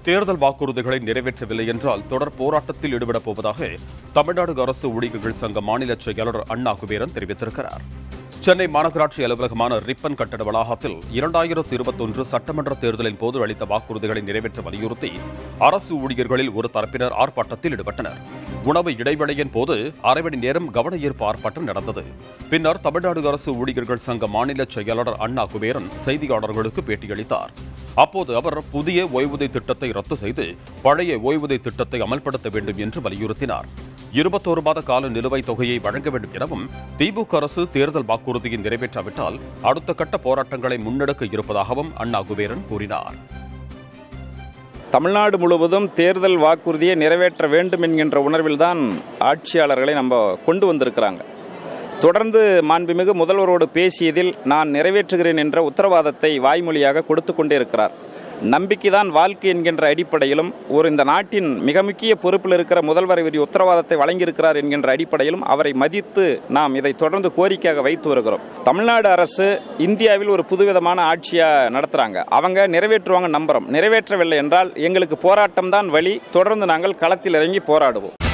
தேர்தல் வாக்குறுதிகளை நிறைவேற்றவில்லை என்றால் தொடர் போராட்டத்தில் ஈடுபடப் போவதாக தமிழ்நாடு அரசு ஊழியர்கள் சங்க மாநில செயலாளர் அண்ணா குபேரன் தெரிவித்திருக்கிறார் சென்னை மாநகராட்சி அலுவலகமான ரிப்பன் கட்டட வளாகத்தில் இரண்டாயிரத்து இருபத்தொன்று சட்டமன்ற தேர்தலின் போது அளித்த வாக்குறுதிகளை நிறைவேற்ற வலியுறுத்தி அரசு ஊழியர்களில் ஒரு தரப்பினர் ஆர்ப்பாட்டத்தில் ஈடுபட்டனர் உணவு இடைவேளையின் போது அரை மணி நேரம் கவன ஈர்ப்பு ஆர்ப்பாட்டம் நடந்தது பின்னர் தமிழ்நாடு அரசு ஊழியர்கள் சங்க மாநில செயலாளர் அண்ணா குபேரன் செய்தியாளர்களுக்கு பேட்டியளித்தார் அப்போது அவர் புதிய ஓய்வூதிய திட்டத்தை ரத்து செய்து பழைய ஓய்வூதிய திட்டத்தை அமல்படுத்த வேண்டும் என்று வலியுறுத்தினார் இருபத்தோரு மாத கால நிலுவைத் தொகையை வழங்க வேண்டும் எனவும் திமுக அரசு தேர்தல் வாக்குறுதியை நிறைவேற்றாவிட்டால் அடுத்த கட்ட போராட்டங்களை முன்னெடுக்க இருப்பதாகவும் அண்ணா குபேரன் கூறினார் தமிழ்நாடு முழுவதும் தேர்தல் வாக்குறுதியை நிறைவேற்ற வேண்டும் என்கின்ற உணர்வில்தான் ஆட்சியாளர்களை நம்ம கொண்டு வந்திருக்கிறாங்க தொடர்ந்து மாண்புமிகு முதல்வரோடு பேசியதில் நான் நிறைவேற்றுகிறேன் என்ற உத்தரவாதத்தை வாய்மொழியாக கொடுத்து கொண்டே இருக்கிறார் நம்பிக்கைதான் வாழ்க்கை என்கின்ற அடிப்படையிலும் ஒரு இந்த நாட்டின் மிக முக்கிய பொறுப்பில் இருக்கிற முதல்வர் இவர் உத்தரவாதத்தை வழங்கியிருக்கிறார் என்கின்ற அடிப்படையிலும் அவரை மதித்து நாம் இதை தொடர்ந்து கோரிக்கையாக வைத்து வருகிறோம் தமிழ்நாடு அரசு இந்தியாவில் ஒரு புதுவிதமான ஆட்சியாக நடத்துகிறாங்க அவங்க நிறைவேற்றுவாங்க நம்புகிறோம் நிறைவேற்றவில்லை என்றால் எங்களுக்கு போராட்டம் தான் வழி தொடர்ந்து நாங்கள் களத்தில் இறங்கி போராடுவோம்